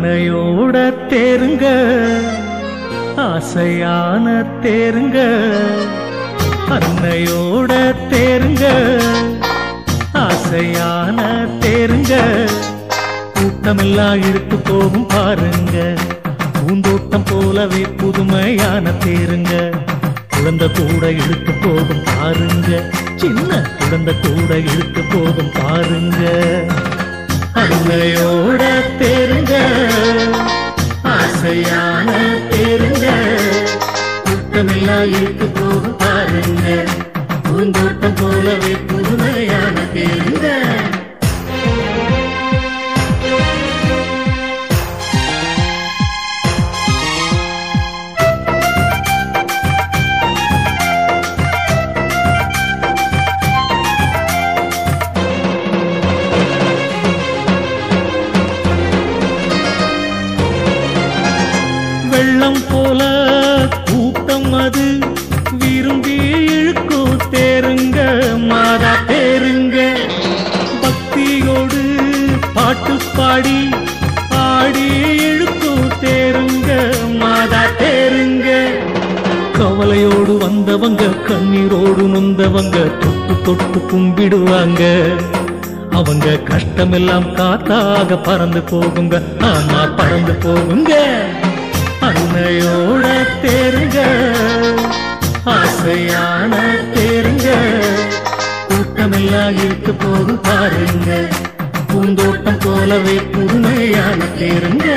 அன்னையோட தேருங்க ஆசையான தேருங்க அன்னையோட தேருங்க ஆசையான தேருங்க கூட்டமெல்லாம் இழுத்து போகும் பாருங்க பூந்தோட்டம் போலவே புதுமையான தேருங்க குழந்தை கூட இழுத்து போகும் பாருங்க சின்ன குழந்தை கூட இழுத்து போகும் பாருங்க அன்னையோட தேருங்க ஆசையான தேருங்க கூட்டமெல்லாம் இழுத்து போகும் பாருங்க பூந்தோட்டம் போலவே புதுமையான தேருங்க வெள்ளம் போல கூட்டம் அது விரும்பி இழுக்கு தேருங்க மாதா தேருங்க பக்தியோடு பாட்டு பாடி ஆடி இழுக்கு தேருங்க மாதா தேருங்க கவலையோடு வந்தவங்க கண்ணீரோடு நொந்தவங்க தொட்டு தொட்டு கும்பிடுவாங்க அவங்க கஷ்டமெல்லாம் காத்தாக பறந்து போகுங்க ஆமா பறந்து போகுங்க அன்னையோட தேருங்க ஆசையான தேருங்க கூட்டமெல்லாம் இழுத்து போகும் பாருங்க பூந்தோட்டம் போலவே புதுமையான தேருங்க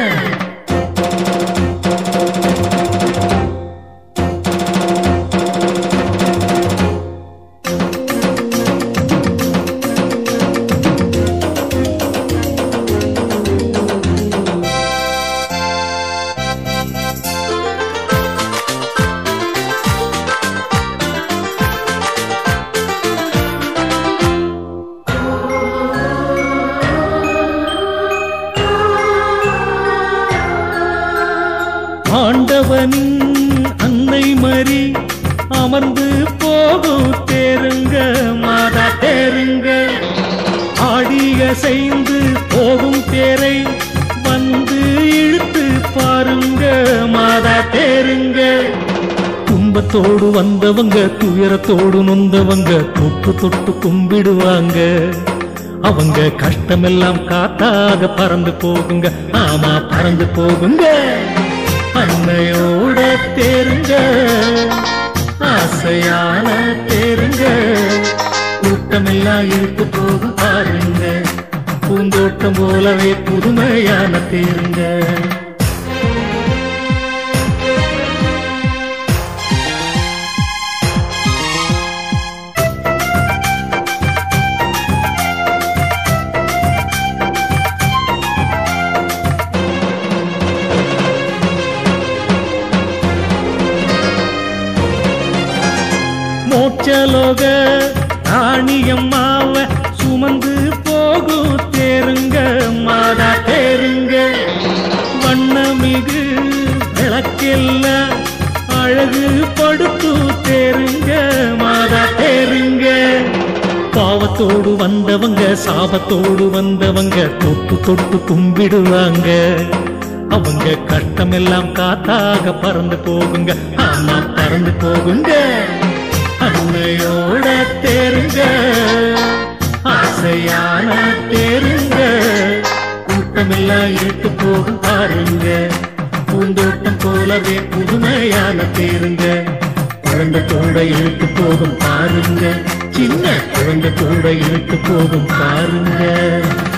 ஆண்டவனின் அன்னை மறி அமர்ந்து போகும் தேருங்க மாதா தேருங்க ஆடிய செய்து போகும் தேரை வந்து இழுத்து பாருங்க மாதா தேருங்க துன்பத்தோடு வந்தவங்க துயரத்தோடு நொந்தவங்க தொட்டு தொட்டு கும்பிடுவாங்க அவங்க கஷ்டமெல்லாம் காத்தாக பறந்து போகுங்க ஆமா பறந்து போகுங்க அன்னையோட தேருங்க ஆசையான தேருங்க கூட்டமெல்லாம் இழுத்து போகும் பாருங்க பூந்தோட்டம் போலவே புதுமையான தேருங்க மோட்சலோக ராணியம்மாவ சுமந்து போகும் தேருங்க மாதா தேருங்க வண்ணமிகு விளக்கெல்லாம் அழகு படுத்து தேருங்க மாதா தேருங்க பாவத்தோடு வந்தவங்க சாபத்தோடு வந்தவங்க தொட்டு தொட்டு கும்பிடுவாங்க அவங்க கஷ்டமெல்லாம் காத்தாக பறந்து போகுங்க ஆமா பறந்து போகுங்க அன்னையோட தேருங்க ஆசையான தேருங்க கூட்டமெல்லாம் இழுத்து போகும் பாருங்க பூந்தோட்டம் போலவே புதுமையான தேருங்க குழந்தை கூட இழுத்து போகும் பாருங்க சின்ன குழந்தை கூட இழுத்து போகும் பாருங்க